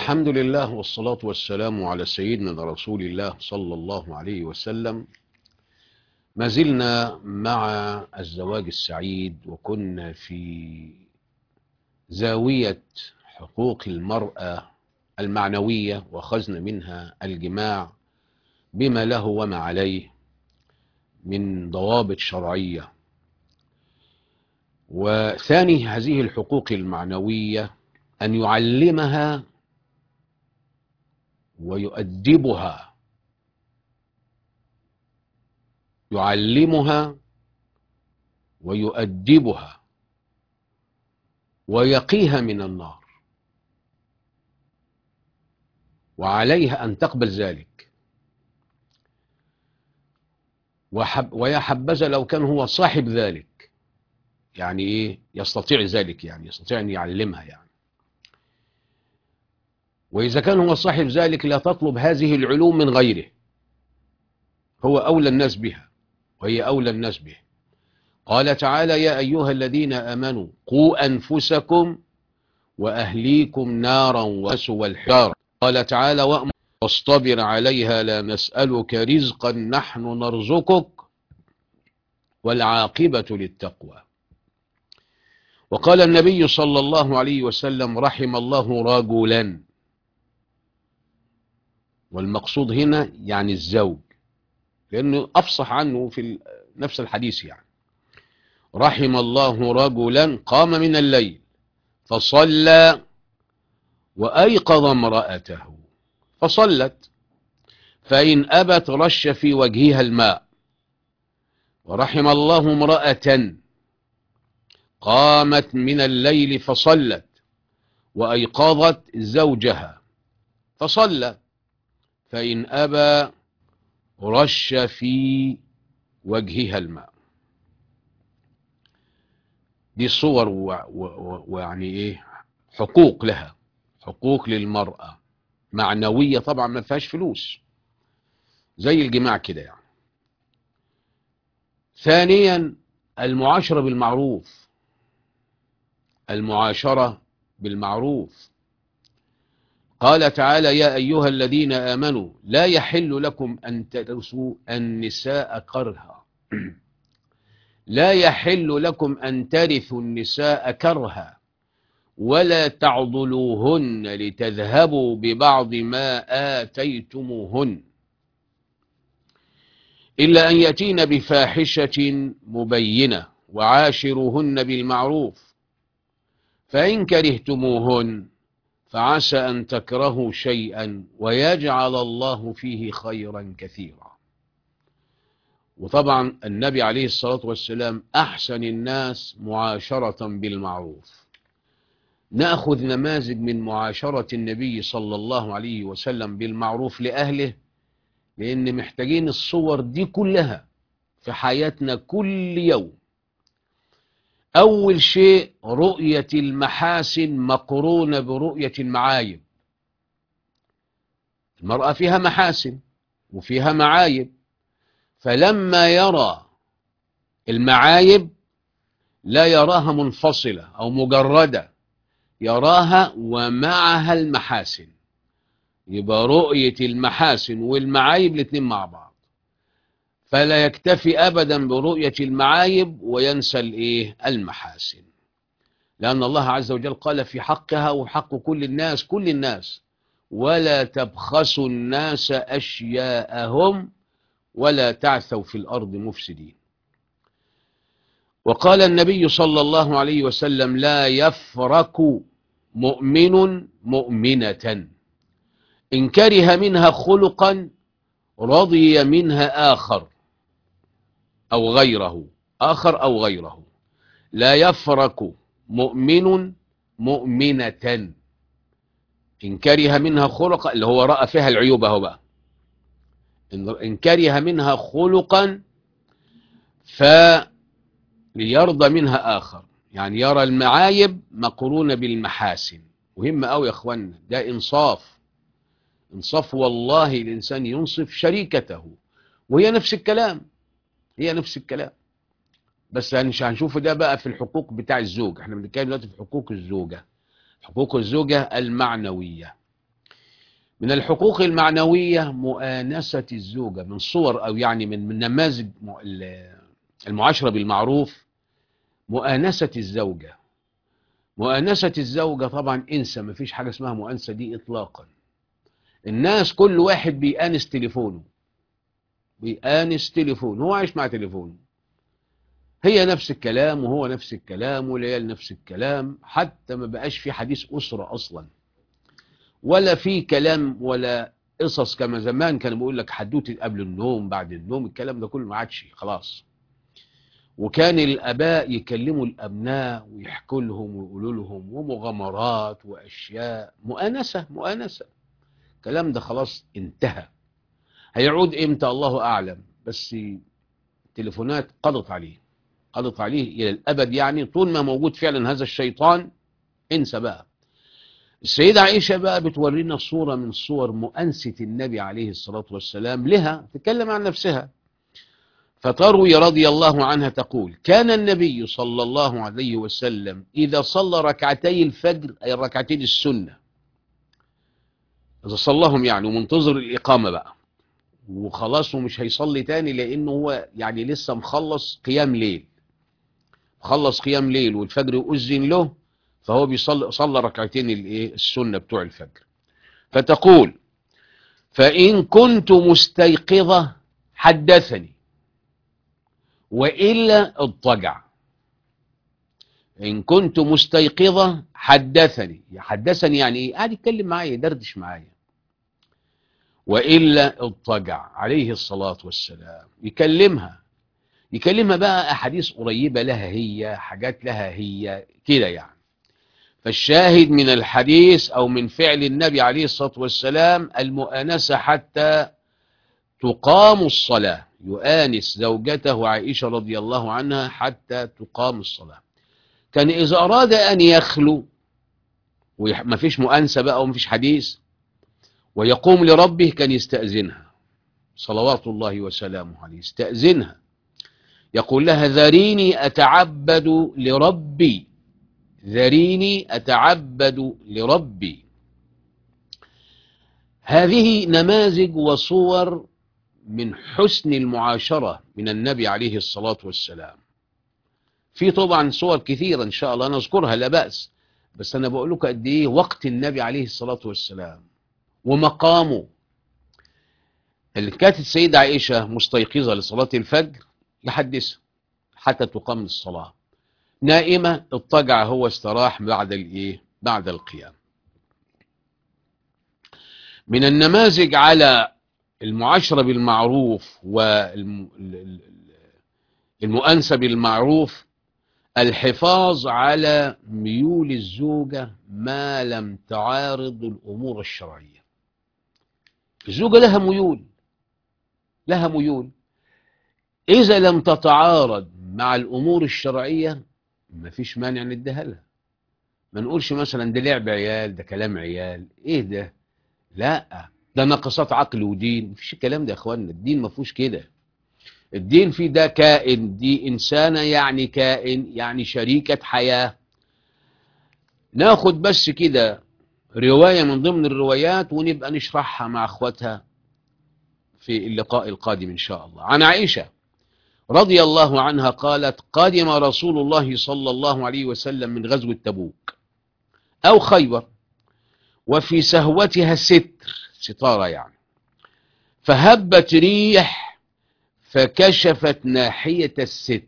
الحمد لله والصلاة والسلام على سيدنا رسول الله صلى الله عليه وسلم ما زلنا مع الزواج السعيد وكنا في زاوية حقوق المرأة المعنوية وأخذنا منها الجماع بما له وما عليه من ضوابط شرعية وثاني هذه الحقوق المعنوية أن يعلمها ويؤدبها يعلمها ويؤدبها ويقيها من النار وعليها أن تقبل ذلك وحب ويا حبذا لو كان هو صاحب ذلك يعني ايه يستطيع ذلك يعني يستطيع ان يعلمها يعني واذا كان هو صاحب ذلك لا تطلب هذه العلوم من غيره هو اولى الناس بها وهي اولى الناس به قال تعالى يا ايها الذين امنوا قوا انفسكم واهليكم نارا وسوى الحجاره قال تعالى وامر واصطبر عليها لا نسالك رزقا نحن نرزقك والعاقبه للتقوى وقال النبي صلى الله عليه وسلم رحم الله رجلا والمقصود هنا يعني الزوج لأنه أفصح عنه في نفس الحديث يعني رحم الله رجلا قام من الليل فصلى وأيقظ امرأته فصلت فإن أبت رش في وجهها الماء ورحم الله امرأة قامت من الليل فصلت وأيقظت زوجها فصلى فإن أبى رش في وجهها الماء دي صور ويعني ايه حقوق لها حقوق للمرأة معنوية طبعا ما فيهاش فلوس زي الجماع كده يعني ثانيا المعاشرة بالمعروف المعاشرة بالمعروف قال تعالى يا أيها الذين آمنوا لا يحل لكم أن ترثوا النساء كرها لا يحل لكم أن ترثوا النساء كرها ولا تعضلوهن لتذهبوا ببعض ما آتيتموهن إلا أن يأتين بفاحشة مبينة وعاشروهن بالمعروف فإن كرهتموهن فعسى أن تكرهوا شيئا ويجعل الله فيه خيرا كثيرا وطبعا النبي عليه الصلاة والسلام أحسن الناس معاشرة بالمعروف نأخذ نماذج من معاشرة النبي صلى الله عليه وسلم بالمعروف لأهله لأن محتاجين الصور دي كلها في حياتنا كل يوم أول شيء رؤية المحاسن مقرونة برؤية المعايب المرأة فيها محاسن وفيها معايب فلما يرى المعايب لا يراها منفصلة أو مجردة يراها ومعها المحاسن يبقى رؤية المحاسن والمعايب الاثنين مع بعض فلا يكتفي أبدا برؤية المعايب وينسى الإيه المحاسن لأن الله عز وجل قال في حقها وحق كل الناس كل الناس ولا تبخسوا الناس أشياءهم ولا تعثوا في الأرض مفسدين وقال النبي صلى الله عليه وسلم لا يفرك مؤمن مؤمنة إن كره منها خلقا رضي منها آخر أو غيره آخر أو غيره لا يفرك مؤمن مؤمنة إن كره منها خلقا اللي هو رأى فيها العيوب اهو بقى إن كره منها خلقا فليرضى منها آخر يعني يرى المعايب مقرونة بالمحاسن مهم أوي يا أخوانا ده إنصاف انصاف والله الإنسان ينصف شريكته وهي نفس الكلام هي نفس الكلام بس مش هنشوف ده بقى في الحقوق بتاع الزوج احنا بنتكلم دلوقتي في حقوق الزوجة حقوق الزوجة المعنوية من الحقوق المعنوية مؤانسة الزوجة من صور أو يعني من من نماذج م- ال- المعاشرة بالمعروف مؤانسة الزوجة مؤانسة الزوجة طبعا انسى مفيش حاجة اسمها مؤانسة دي إطلاقا الناس كل واحد بيآنس تليفونه بيآنس تليفونه هو عايش مع تليفونه هي نفس الكلام وهو نفس الكلام والعيال نفس الكلام حتى ما بقاش في حديث أسرة أصلا ولا في كلام ولا قصص كما زمان كانوا بيقول لك حدوته قبل النوم بعد النوم الكلام ده كله ما عادش خلاص وكان الآباء يكلموا الأبناء ويحكوا لهم ويقولوا لهم ومغامرات وأشياء مؤانسة مؤانسة الكلام ده خلاص انتهى هيعود امتى الله أعلم بس التليفونات قضت عليه قضت عليه إلى الأبد يعني طول ما موجود فعلا هذا الشيطان انسى بقى السيدة عائشة بقى بتورينا صورة من صور مؤنسة النبي عليه الصلاة والسلام لها تتكلم عن نفسها فتروي رضي الله عنها تقول كان النبي صلى الله عليه وسلم إذا صلى ركعتي الفجر أي الركعتين السنة إذا صلىهم يعني ومنتظر الإقامة بقى وخلاص ومش هيصلي تاني لأنه هو يعني لسه مخلص قيام ليل مخلص قيام ليل والفجر أذن له فهو بيصلي صلى ركعتين الايه السنة بتوع الفجر فتقول فإن كنت مستيقظة حدثني وإلا اضطجع إن كنت مستيقظة حدثني حدثني يعني إيه قاعد يتكلم معايا يدردش معايا وإلا اضطجع عليه الصلاة والسلام يكلمها يكلمها بقى أحاديث قريبة لها هي حاجات لها هي كده يعني فالشاهد من الحديث أو من فعل النبي عليه الصلاة والسلام المؤانسة حتى تقام الصلاة يؤانس زوجته عائشة رضي الله عنها حتى تقام الصلاة كان إذا أراد أن يخلو وما فيش مؤانسة بقى وما فيش حديث ويقوم لربه كان يستأذنها صلوات الله وسلامه عليه يستأذنها يقول لها ذريني أتعبد لربي ذريني أتعبد لربي هذه نماذج وصور من حسن المعاشرة من النبي عليه الصلاة والسلام في طبعا صور كثيرة إن شاء الله نذكرها لا بأس بس أنا بقول لك قد إيه وقت النبي عليه الصلاة والسلام ومقامه اللي كانت السيدة عائشة مستيقظة لصلاة الفجر يحدثها حتى تقام الصلاة نائمة اضطجع هو استراح بعد الايه بعد القيام من النماذج على المعاشرة بالمعروف والمؤنسة بالمعروف الحفاظ على ميول الزوجة ما لم تعارض الأمور الشرعية الزوجة لها ميول لها ميول إذا لم تتعارض مع الأمور الشرعية ما فيش مانع نديها لها ما نقولش مثلا ده لعب عيال ده كلام عيال ايه ده لا ده نقصات عقل ودين مفيش الكلام ده يا اخوانا الدين ما فيهوش كده الدين فيه ده كائن دي انسانه يعني كائن يعني شريكه حياه ناخد بس كده روايه من ضمن الروايات ونبقى نشرحها مع اخواتها في اللقاء القادم ان شاء الله عن عائشه رضي الله عنها قالت قدم رسول الله صلى الله عليه وسلم من غزوة تبوك أو خيبر وفي سهوتها ستر ستارة يعني فهبت ريح فكشفت ناحية الستر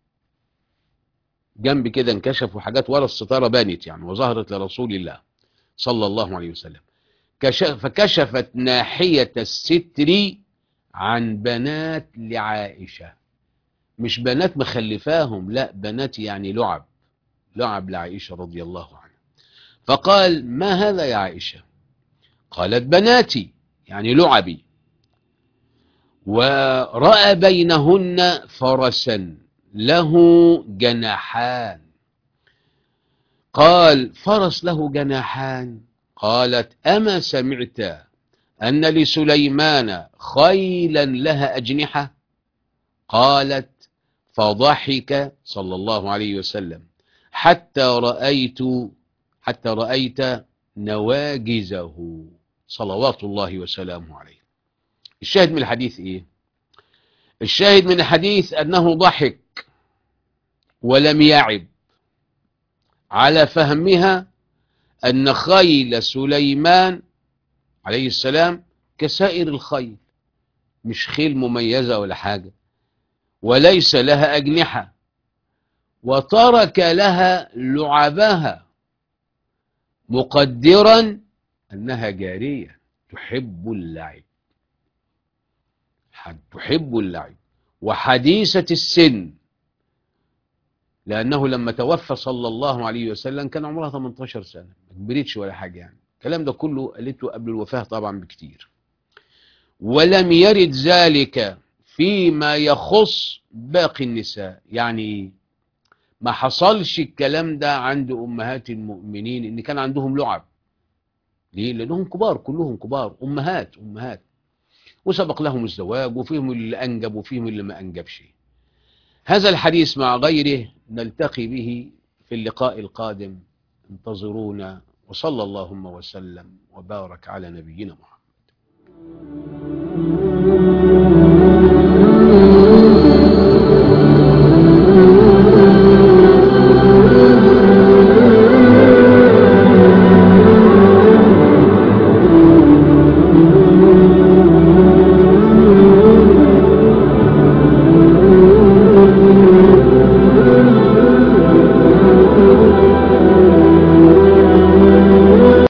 جنب كده انكشفوا حاجات ورا الستارة بانت يعني وظهرت لرسول الله صلى الله عليه وسلم فكشفت ناحية الستر عن بنات لعائشة مش بنات مخلفاهم لا بنات يعني لعب لعب لعائشة رضي الله عنها فقال ما هذا يا عائشة قالت بناتي يعني لعبي ورأى بينهن فرسا له جناحان قال فرس له جناحان قالت أما سمعت أن لسليمان خيلا لها أجنحة قالت فضحك صلى الله عليه وسلم حتى رأيت حتى رأيت نواجزه صلوات الله وسلامه عليه الشاهد من الحديث ايه الشاهد من الحديث انه ضحك ولم يعب على فهمها ان خيل سليمان عليه السلام كسائر الخيل مش خيل مميزة ولا حاجة وليس لها أجنحة وترك لها لعبها مقدرا أنها جارية تحب اللعب تحب اللعب وحديثة السن لأنه لما توفى صلى الله عليه وسلم كان عمرها 18 سنة ما كبرتش ولا حاجة يعني الكلام ده كله قالته قبل الوفاة طبعا بكتير ولم يرد ذلك فيما يخص باقي النساء يعني ما حصلش الكلام ده عند أمهات المؤمنين إن كان عندهم لعب ليه؟ لأنهم كبار كلهم كبار أمهات أمهات وسبق لهم الزواج وفيهم اللي أنجب وفيهم اللي ما أنجبش هذا الحديث مع غيره نلتقي به في اللقاء القادم انتظرونا وصلى اللهم وسلم وبارك على نبينا محمد